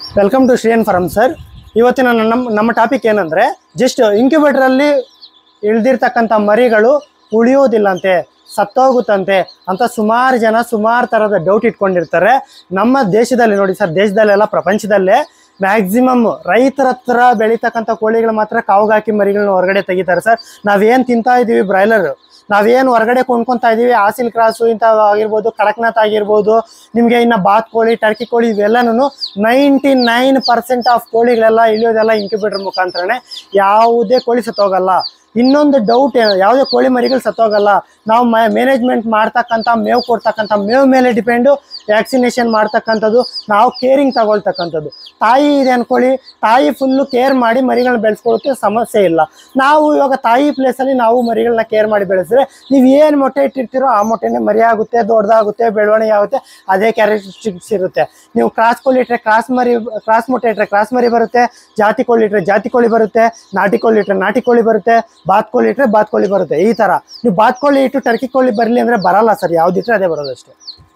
welcome to Shriyan farm sir ಇವತ್ತಿನ ನಮ್ಮ ನಮ್ಮ ಟಾಪಿಕ್ ಏನಂದರೆ ಜಸ್ಟ್ ಇಂಕ್ಯುಬೇಟರಲ್ಲಿ ಇಳ್ದಿರ್ತಕ್ಕಂಥ ಮರಿಗಳು ಉಳಿಯೋದಿಲ್ಲಂತೆ ಸತ್ತೋಗುತ್ತಂತೆ ಅಂತ ಸುಮಾರು ಜನ ಸುಮಾರು ಥರದ ಡೌಟ್ ಇಟ್ಕೊಂಡಿರ್ತಾರೆ ನಮ್ಮ ದೇಶದಲ್ಲಿ ನೋಡಿ ಸರ್ ದೇಶದಲ್ಲೆಲ್ಲ ಪ್ರಪಂಚದಲ್ಲೇ ಮ್ಯಾಕ್ಸಿಮಮ್ ರೈತರ ಹತ್ರ ಬೆಳೀತಕ್ಕಂಥ ಕೋಳಿಗಳು ಮಾತ್ರ ಕಾವುಗಾಕಿ ಮರಿಗಳನ್ನ ಹೊರಗಡೆ ತೆಗಿತಾರೆ ಸರ್ ನಾವೇನು ತಿಂತಾ ಇದ್ದೀವಿ ಬ್ರಾಯ್ಲರ್ ನಾವೇನು ಹೊರಗಡೆ ಕೊಂಡ್ಕೊತಾ ಇದೀವಿ ಆಸಿಲ್ ಕ್ರಾಸು ಇಂಥ ಆಗಿರ್ಬೋದು ಕಡಕ್ನಾಥ್ ಆಗಿರ್ಬೋದು ನಿಮಗೆ ಇನ್ನು ಬಾತ್ ಕೋಳಿ ಟರ್ಕಿ ಕೋಳಿ ಇವೆಲ್ಲನೂ ನೈಂಟಿ ನೈನ್ ಪರ್ಸೆಂಟ್ ಆಫ್ ಕೋಳಿಗಳೆಲ್ಲ ಇಳಿಯೋದೆಲ್ಲ ಇಂಕ್ಯುಬೇಟರ್ ಮುಖಾಂತರನೇ ಯಾವುದೇ ಕೋಳಿ ಸತ್ತೋಗಲ್ಲ ಇನ್ನೊಂದು ಡೌಟ್ ಏನು ಯಾವುದೇ ಕೋಳಿ ಮರಿಗಳು ಸತ್ತೋಗಲ್ಲ ನಾವು ಮ್ಯಾನೇಜ್ಮೆಂಟ್ ಮಾಡ್ತಕ್ಕಂಥ ಮೇವು ಕೊಡ್ತಕ್ಕಂಥ ಮೇವು ಮೇಲೆ ಡಿಪೆಂಡು ವ್ಯಾಕ್ಸಿನೇಷನ್ ಮಾಡ್ತಕ್ಕಂಥದ್ದು ನಾವು ಕೇರಿಂಗ್ ತಗೊಳ್ತಕ್ಕಂಥದ್ದು ತಾಯಿ ಇದೆ ಅನ್ಕೊಳ್ಳಿ ತಾಯಿ ಫುಲ್ಲು ಕೇರ್ ಮಾಡಿ ಮರಿಗಳನ್ನ ಬೆಳೆಸ್ಕೊಳ್ಳೋಕ್ಕೆ ಸಮಸ್ಯೆ ಇಲ್ಲ ನಾವು ಇವಾಗ ತಾಯಿ ಪ್ಲೇಸಲ್ಲಿ ನಾವು ಮರಿಗಳನ್ನ ಕೇರ್ ಮಾಡಿ ಬೆಳೆಸಿದ್ರೆ ನೀವು ಏನು ಮೊಟ್ಟೆ ಇಟ್ಟಿರ್ತೀರೋ ಆ ಮೊಟ್ಟೆನೇ ಮರಿ ಆಗುತ್ತೆ ದೊಡ್ಡದಾಗುತ್ತೆ ಬೆಳವಣಿಗೆ ಆಗುತ್ತೆ ಅದೇ ಕ್ಯಾರೆಕ್ಟರಿಸ್ಟಿಕ್ಸ್ ಇರುತ್ತೆ ನೀವು ಕ್ರಾಸ್ ಕೋಳಿ ಇಟ್ಟರೆ ಕ್ರಾಸ್ ಮರಿ ಕ್ರಾಸ್ ಮೊಟ್ಟೆ ಇಟ್ಟರೆ ಕ್ರಾಸ್ ಮರಿ ಬರುತ್ತೆ ಜಾತಿ ಕೋಳಿ ಇಟ್ಟರೆ ಜಾತಿ ಕೋಳಿ ಬರುತ್ತೆ ನಾಟಿ ಕೋಳಿ ಇಟ್ಟರೆ ನಾಟಿ ಕೋಳಿ ಬರುತ್ತೆ ಬಾತ್ ಕೋಳಿ ಇಟ್ಟರೆ ಬಾತ್ ಕೋಳಿ ಬರುತ್ತೆ ಈ ಥರ ನೀವು ಬಾತ್ ಕೋಳಿ ಇಟ್ಟು ಟರ್ಕಿ ಕೋಳಿ ಬರಲಿ ಅಂದರೆ ಬರಲ್ಲ ಸರ್ ಯಾವ್ದಿಟ್ರೆ ಅದೇ ಬರೋದಷ್ಟೇ